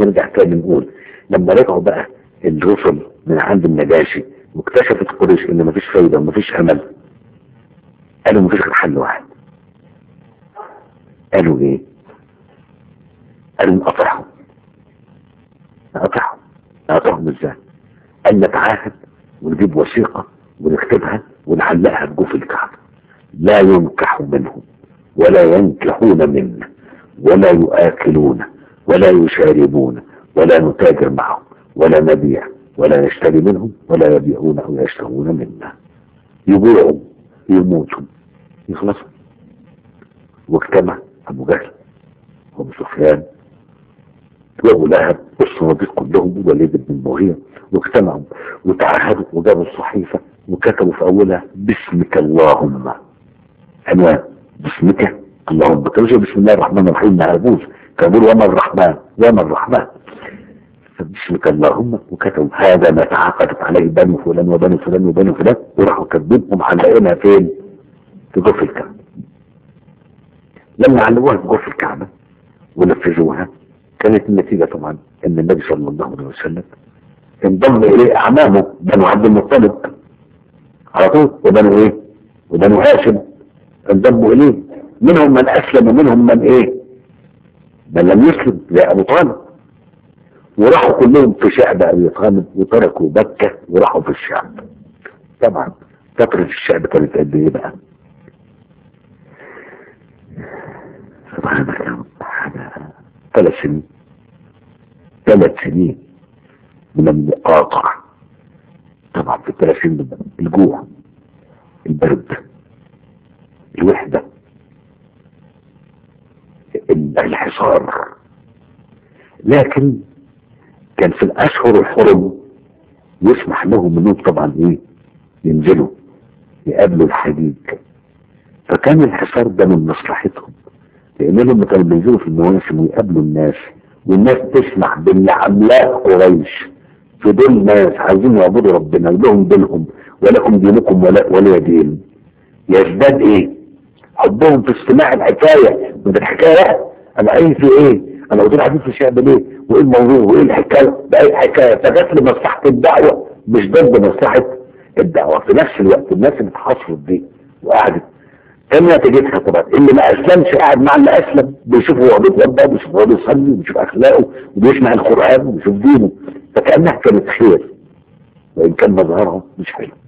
نرجع تاني نقول لما رجعوا بقى الرسل من عند النجاشي واكتشفت قريش ان مفيش فايده ومفيش امل قالوا مفيش غير حل واحد قالوا ايه؟ قالوا نقطعهم نقطعهم نقطعهم ازاي؟ قال نتعاهد ونجيب وثيقه ونكتبها ونعلقها بجوف الكعبه لا ينكح منهم ولا ينكحون منا ولا يؤكلون ولا يشاربون ولا نتاجر معهم ولا نبيع ولا نشتري منهم ولا يبيعون او يشترون منا يبيعوا يموتوا يخلصوا واجتمع ابو جهل وابو سفيان وابو لهب والصناديق كلهم والوليد بن المغيرة واجتمعوا وتعهدوا وجابوا الصحيفة وكتبوا في اولها باسمك اللهم عنوان باسمك اللهم كانوا بسم الله الرحمن الرحيم ما عرفوش كانوا بيقولوا وما الرحمن وما الرحمن فباسمك اللهم وكتبوا هذا ما تعاقدت عليه بنو فلان وبنو فلان وبنو فلان وراحوا كاتبين ومعلقينها فين؟ في جوف الكعبة لما علقوها في جوف الكعبة ونفذوها كانت النتيجة طبعا ان النبي صلى الله عليه وسلم انضم اليه اعمامه بنو عبد المطلب على طول وبنو ايه؟ وبنو هاشم انضموا اليه منهم من اسلم ومنهم من ايه؟ من لم يسلم زي ابو طالب وراحوا كلهم في شعب ابي طالب وتركوا مكه وراحوا في الشعب طبعا فتره الشعب كانت قد ايه بقى؟ سبحانك يا رب حاجه ثلاث سنين ثلاث سنين من المقاطعه طبعا في الثلاث سنين الجوع البرد الوحده الحصار لكن كان في الاشهر الحرم يسمح لهم انهم طبعا ايه ينزلوا يقابلوا الحديد فكان الحصار ده من مصلحتهم لانهم كانوا بينزلوا في المواسم ويقابلوا الناس والناس تسمع باللي عاملاه قريش في دول ناس عايزين يعبدوا ربنا لهم دينهم ولكم دينكم ولا ولا دين يزداد ايه حبهم في استماع الحكايه من الحكايه لا انا عايز في ايه انا قلت قاعدين في الشعب ليه وايه الموضوع وايه الحكايه باي حكايه فجت لمصلحه الدعوه مش ضد مصلحه الدعوه في نفس الوقت الناس اللي اتحصرت دي وقعدت كم نتيجتها طبعا اللي ما اسلمش قاعد مع اللي اسلم بيشوف هو بيتوضا بيشوف هو بيصلي وبيشوف اخلاقه وبيسمع القران وبيشوف دينه فكانها كانت خير وان كان مظهرها مش حلو